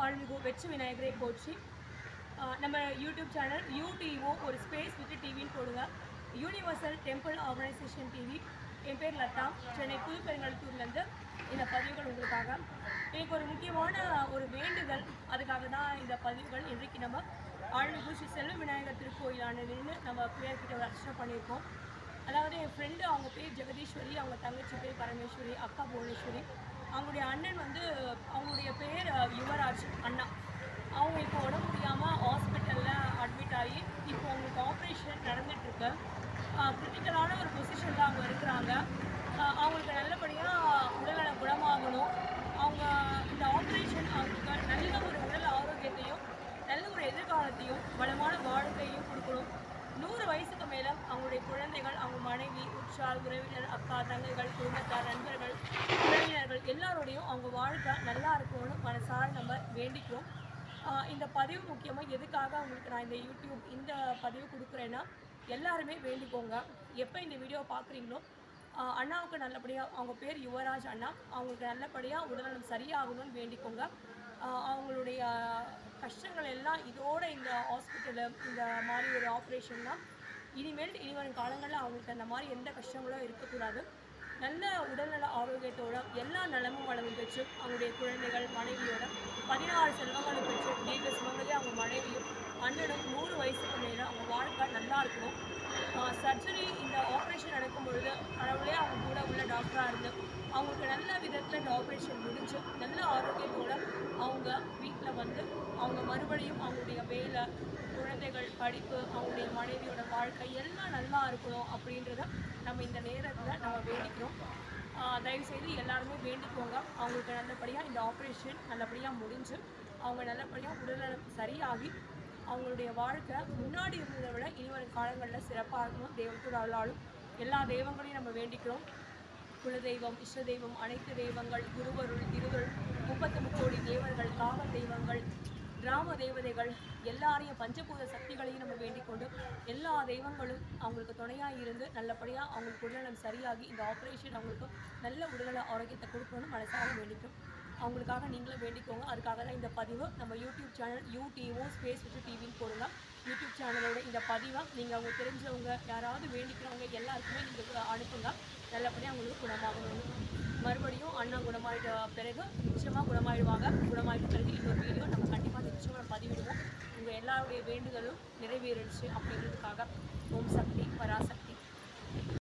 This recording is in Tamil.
ஆழ்மிகு வெற்றி விநாயகரை போற்றி ஆஹ் நம்ம யூடியூப் சேனல் யூடிஓ ஒரு ஸ்பேஸ் விட்டு டிவின்னு போடுங்க யூனிவர்சல் டெம்பிள் ஆர்கனைசேஷன் டிவி என் பேர் லதா சென்னை புதுப்பெருங்கலத்தூர்லேருந்து இந்த பதிவுகள் உங்களுக்காக எனக்கு ஒரு முக்கியமான ஒரு வேண்டுதல் அதுக்காக தான் இந்த பதிவுகள் இன்றைக்கு நம்ம ஆழ்மிகு ஸ்ரீ செல்வ விநாயகர் திருக்கோயிலான நின்று நம்ம பிள்ளையார்கிட்ட ஒரு அர்ச்சனை பண்ணியிருக்கோம் அதாவது என் ஃப்ரெண்டு அவங்க பேர் ஜெகதீஸ்வரி அவங்க தங்கச்சி பேர் பரமேஸ்வரி அக்கா புவனேஸ்வரி அவங்களுடைய அண்ணன் வந்து அவங்களுடைய பேர் அஹ், யுவராஜ் அண்ணா அவங்க இப்போ உடம்பு முடியாமல் ஹாஸ்பிட்டலில் அட்மிட் ஆகி இப்போ அவங்களுக்கு ஆப்ரேஷன் நடந்துட்டுருக்கு கிரிட்டிக்கலான ஒரு பொசிஷனில் அவங்க இருக்கிறாங்க அஹ், அவங்களுக்கு நல்லபடியாக உடல்நல குணமாகணும் அவங்க இந்த ஆப்ரேஷன் அவங்களுக்கு நல்ல ஒரு உடல் ஆரோக்கியத்தையும் நல்ல ஒரு எதிர்காலத்தையும் வளமான வாழ்க்கையும் கொடுக்கணும் நூறு வயசுக்கு மேலே அவங்களுடைய குழந்தைகள் அவங்க மனைவி உற்றார் உறவினர் அக்கா தங்கைகள் குடும்பத்தார் நண்பர்கள் உறவினர்கள் எல்லாரோடையும் அவங்க வாழ்க்கை நல்லா இருக்கணும்னு மனசார நம்ம வேண்டிக்கிறோம் ஆஹ் இந்த பதிவு முக்கியமாக எதுக்காக அவங்களுக்கு நான் இந்த யூடியூப் இந்த பதிவு கொடுக்குறேன்னா எல்லாருமே வேண்டிக்கோங்க எப்போ இந்த வீடியோ பார்க்குறீங்களோ ஆஹ் அண்ணாவுக்கு நல்லபடியாக அவங்க பேர் யுவராஜ் அண்ணா அவங்களுக்கு நல்லபடியாக உடல்நலம் சரியாகணும்னு வேண்டிக்கோங்க ஆஹ் அவங்களுடைய கஷ்டங்கள் எல்லாம் இதோட இந்த ஹாஸ்பிட்டலு இந்த மாதிரி ஒரு ஆப்ரேஷன்லாம் இனிமேல் இனி வரும் காலங்களில் அவங்களுக்கு அந்த மாதிரி எந்த கஷ்டங்களும் இருக்கக்கூடாது நல்ல உடல்நல ஆரோக்கியத்தோட எல்லா நலமும் வளமும் பெற்று அவங்களுடைய குழந்தைகள் மனைவியோட பதினாறு செல்வங்களும் பெற்று தீர்க்க சுமங்களே அவங்க மனைவியும் அண்ணனும் நூறு வயசுக்கு மேலே அவங்க வாழ்க்கை நல்லா இருக்கணும் சர்ஜரி இந்த ஆப்ரேஷன் நடக்கும் பொழுது கடவுளே அவங்க கூட உள்ள டாக்டராக இருந்து அவங்களுக்கு நல்ல விதத்தில் இந்த ஆப்ரேஷன் முடிஞ்சு நல்ல ஆரோக்கியத்தோட அவங்க வீட்டில் வந்து அவங்க மறுபடியும் அவங்களுடைய வேலை குழந்தைகள் படிப்பு அவங்களுடைய மனைவியோட வாழ்க்கை எல்லாம் நல்லா இருக்கணும் அப்படின்றத நம்ம இந்த நேரத்தில் நம்ம வேண்டிக்கிறோம் ஆஹ் தயவுசெய்து எல்லாருமே வேண்டிக்கோங்க அவங்களுக்கு நல்லபடியாக இந்த ஆப்ரேஷன் நல்லபடியாக முடிஞ்சு அவங்க நல்லபடியாக உடல்நலம் சரியாகி அவங்களுடைய வாழ்க்கை முன்னாடி இருந்ததை விட இனி வரும் காலங்களில் சிறப்பாக இருக்கணும் தெய்வத்தோட அருளாலும் எல்லா தெய்வங்களையும் நம்ம வேண்டிக்கிறோம் குலதெய்வம் இஷ்ட தெய்வம் அனைத்து தெய்வங்கள் குருவருள் திருவருள் முப்பத்து முக்கோடி தேவர்கள் காவல் தெய்வங்கள் கிராம தேவதைகள் எல்லாரையும் பஞ்சபூத சக்திகளையும் நம்ம வேண்டிக் கொண்டு எல்லா தெய்வங்களும் அவங்களுக்கு துணையாக இருந்து நல்லபடியாக அவங்களுக்கு உடல்நலம் சரியாகி இந்த ஆப்ரேஷன் அவங்களுக்கு நல்ல உடல்நல ஆரோக்கியத்தை கொடுக்கணும்னு மனசாக வேண்டிக்கும் அவங்களுக்காக நீங்களும் வேண்டிக்கோங்க அதுக்காக தான் இந்த பதிவு நம்ம யூடியூப் சேனல் யூடிஓ ஸ்பேஸ் விட்டு டிவின்னு போடுங்க யூடியூப் சேனலோட இந்த பதிவை நீங்கள் அவங்க தெரிஞ்சவங்க யாராவது வேண்டிக்கிறவங்க எல்லாருக்குமே நீங்கள் அனுப்புங்க நல்லபடியாக அவங்களுக்கு குணமாகணும் மறுபடியும் அண்ணா குணமாயிட்ட பிறகு நிச்சயமாக குணமாயிடுவாங்க குணமாயிட்ட பிறகு இன்னொரு வீடியோ நம்ம கண்டிப்பாக நிச்சயமாக பதிவிடுவோம் உங்கள் எல்லாருடைய வேண்டுதலும் நிறைவேறிடுச்சு அப்படின்றதுக்காக ஓம் சக்தி பராசக்தி